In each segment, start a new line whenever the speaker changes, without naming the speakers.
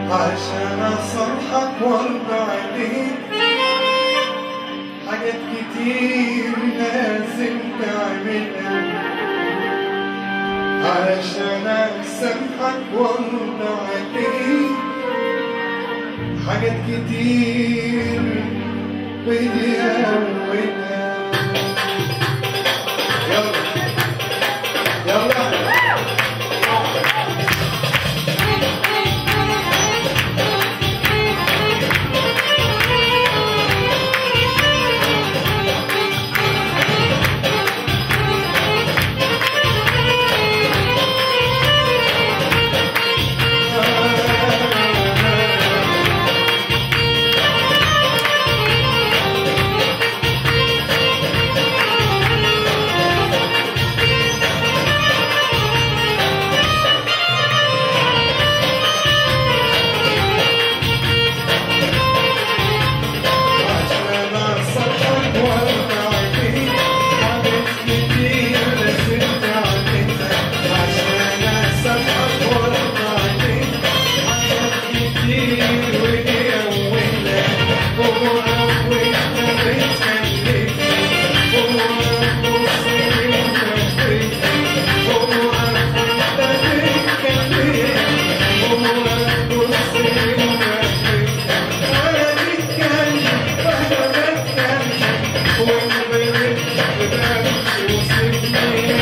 عشان اصرحك وارضى عليك حاجات كتير لازم تعملها علشان اسامحك وارضى عليك حاجات كتير بدي اولها يلا يلا عشان اصرحك وارضى عليك حاجات كتير لازم تعملها عشان اصرحك وارضى عليك حاجات كتير ودي اولها هو اول ما بتخليك هو بصي وخليك هو اول ما بتخليك هو بصي وخليك انا بتكلم وانا بتكلم وانا بتكلم وسيبني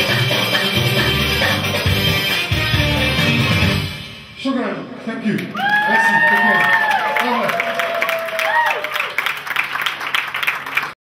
شكرا ثانك يو